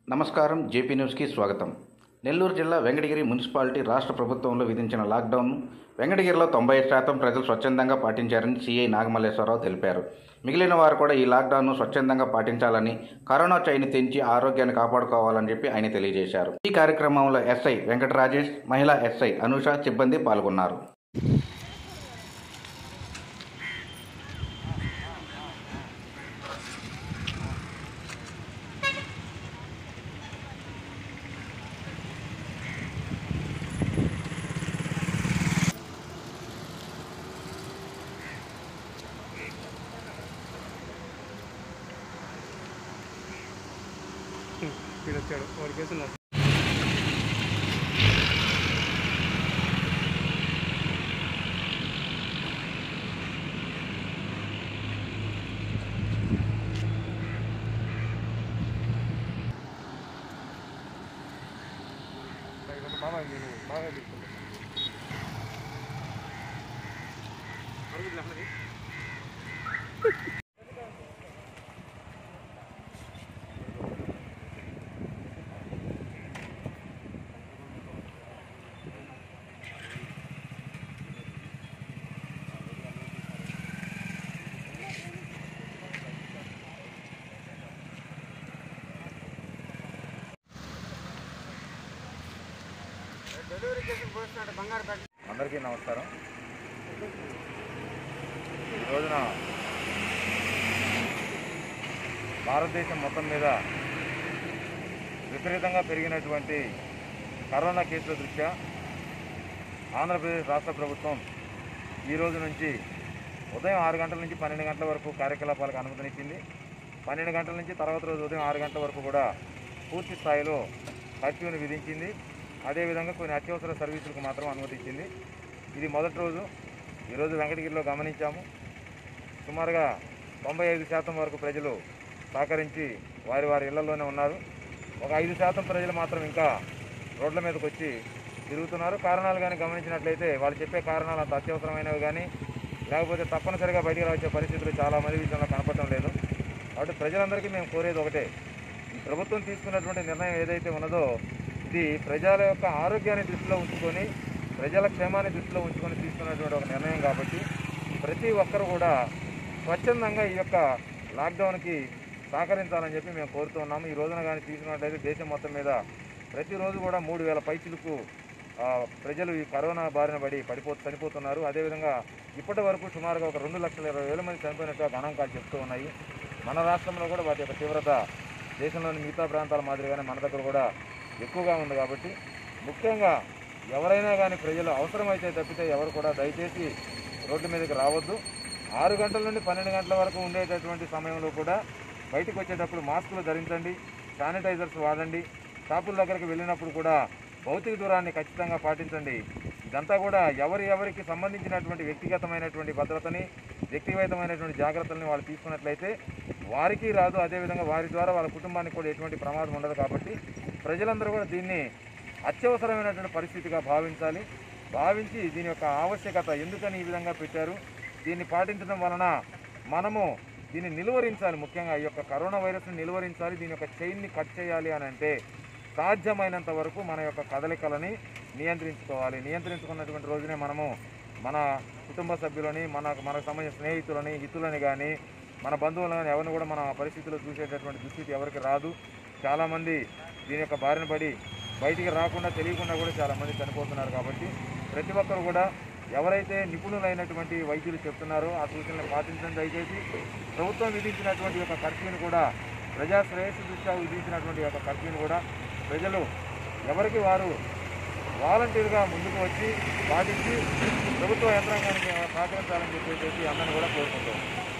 నమస్కారం జేపీ న్యూస్కి స్వాగతం నెల్లూరు జిల్లా వెంకటగిరి మున్సిపాలిటీ రాష్ట్ర ప్రభుత్వంలో విధించిన లాక్డౌన్ వెంకటగిరిలో తొంభై శాతం ప్రజలు స్వచ్ఛందంగా పాటించారని సీఐ నాగమల్లేశ్వరరావు తెలిపారు మిగిలిన వారు కూడా ఈ లాక్డౌన్ను స్వచ్ఛందంగా పాటించాలని కరోనా చైని తెంచి ఆరోగ్యాన్ని కాపాడుకోవాలని చెప్పి ఆయన తెలియజేశారు ఈ కార్యక్రమంలో ఎస్ఐ వెంకట రాజేష్ మహిళా ఎస్ఐ అనూష సిబ్బంది పాల్గొన్నారు వీడు వచ్చాడు వాడి కేసు ఉన్నారు బాగా నేను బాగా తీసుకుంటాను అరుగుతుంది అమ్మది డెలివరీ కేసులు పోస్తున్నాడు బంగారు ప్యాకెట్ అందరికీ నమస్కారం ఈ రోజున భారతదేశం మొత్తం మీద విపరీతంగా పెరిగినటువంటి కరోనా కేసుల దృష్ట్యా ఆంధ్రప్రదేశ్ రాష్ట్ర ప్రభుత్వం ఈ రోజు నుంచి ఉదయం ఆరు గంటల నుంచి పన్నెండు గంటల వరకు కార్యకలాపాలకు అనుమతినిచ్చింది పన్నెండు గంటల నుంచి తర్వాత రోజు ఉదయం ఆరు గంటల వరకు కూడా పూర్తి స్థాయిలో కర్ఫ్యూని విధించింది అదేవిధంగా కొన్ని అత్యవసర సర్వీసులకు మాత్రం అనుమతించింది ఇది మొదటి రోజు ఈరోజు వెంకటగిరిలో గమనించాము సుమారుగా తొంభై ఐదు శాతం వరకు ప్రజలు సహకరించి వారి వారి ఇళ్లలోనే ఉన్నారు ఒక ఐదు శాతం ప్రజలు మాత్రం ఇంకా రోడ్ల మీదకి వచ్చి తిరుగుతున్నారు కారణాలు కానీ గమనించినట్లయితే వాళ్ళు చెప్పే కారణాలు అంత అత్యవసరమైనవి కానీ లేకపోతే తప్పనిసరిగా బయటికి రావచ్చే పరిస్థితులు చాలా మంది విషయంలో కనపడటం లేదు కాబట్టి ప్రజలందరికీ మేము కోరేది ఒకటే ఈ ప్రభుత్వం తీసుకున్నటువంటి నిర్ణయం ఏదైతే ఉన్నదో ఇది ప్రజల యొక్క ఆరోగ్యాన్ని దృష్టిలో ఉంచుకొని ప్రజల క్షేమాన్ని దృష్టిలో ఉంచుకొని తీసుకున్నటువంటి ఒక నిర్ణయం కాబట్టి ప్రతి ఒక్కరు కూడా స్వచ్ఛందంగా ఈ యొక్క లాక్డౌన్కి సహకరించాలని చెప్పి మేము కోరుతూ ఉన్నాము ఈ రోజున కానీ తీసుకున్నట్లయితే దేశం మొత్తం మీద ప్రతిరోజు కూడా మూడు వేల పైచిలకు ఆ, ప్రజలు ఈ కరోనా బారిన పడి పడిపో చనిపోతున్నారు అదేవిధంగా ఇప్పటి వరకు సుమారుగా ఒక రెండు లక్షల ఇరవై వేల మంది చనిపోయినట్టుగా గణాంకాలు చెప్తూ ఉన్నాయి మన రాష్ట్రంలో కూడా వాటి యొక్క తీవ్రత దేశంలోని మిగతా ప్రాంతాల మాదిరిగానే మన దగ్గర కూడా ఎక్కువగా ఉంది కాబట్టి ముఖ్యంగా ఎవరైనా కానీ ప్రజలు అవసరమైతే తప్పితే ఎవరు కూడా దయచేసి రోడ్డు మీదకి రావద్దు ఆరు గంటల నుండి పన్నెండు గంటల వరకు ఉండేటటువంటి సమయంలో కూడా బయటకు వచ్చేటప్పుడు మాస్కులు ధరించండి శానిటైజర్స్ వాడండి షాపుల దగ్గరికి వెళ్ళినప్పుడు కూడా భౌతిక దూరాన్ని ఖచ్చితంగా పాటించండి ఇదంతా కూడా ఎవరి ఎవరికి సంబంధించినటువంటి వ్యక్తిగతమైనటువంటి భద్రతని వ్యక్తిగతమైనటువంటి జాగ్రత్తల్ని వాళ్ళు తీసుకున్నట్లయితే వారికి రాదు అదేవిధంగా వారి ద్వారా వాళ్ళ కుటుంబానికి కూడా ఎటువంటి ప్రమాదం ఉండదు కాబట్టి ప్రజలందరూ కూడా దీన్ని అత్యవసరమైనటువంటి పరిస్థితిగా భావించాలి భావించి దీని యొక్క ఆవశ్యకత ఎందుకని ఈ విధంగా పెట్టారు దీన్ని పాటించడం వలన మనము దీన్ని నిలువరించాలి ముఖ్యంగా ఈ యొక్క కరోనా వైరస్ని నిలువరించాలి దీని యొక్క చైన్ని కట్ చేయాలి అని అంటే సాధ్యమైనంత వరకు మన యొక్క కదలికలని నియంత్రించుకోవాలి నియంత్రించుకున్నటువంటి రోజునే మనము మన కుటుంబ సభ్యులని మన మనకు సంబంధించిన స్నేహితులని హితులని కానీ మన బంధువులను కానీ ఎవరిని కూడా మన పరిస్థితుల్లో చూసేటటువంటి దుస్థితి ఎవరికి రాదు చాలామంది దీని యొక్క బారిన పడి బయటికి రాకుండా తెలియకుండా కూడా చాలామంది చనిపోతున్నారు కాబట్టి ప్రతి ఒక్కరు కూడా ఎవరైతే నిపుణులైనటువంటి వైద్యులు చెప్తున్నారో ఆ సూచనలు పాటించండి దయచేసి ప్రభుత్వం విధించినటువంటి యొక్క కర్ఫ్యూని కూడా ప్రజా శ్రేయస్సు దృష్ట్యా విధించినటువంటి యొక్క కర్ఫ్యూని కూడా ప్రజలు ఎవరికి వారు వాలంటీర్గా ముందుకు వచ్చి పాటించి ప్రభుత్వ యంత్రాంగానికి సహకరించాలని చెప్పేసి అందరిని కూడా కోరుకుంటాం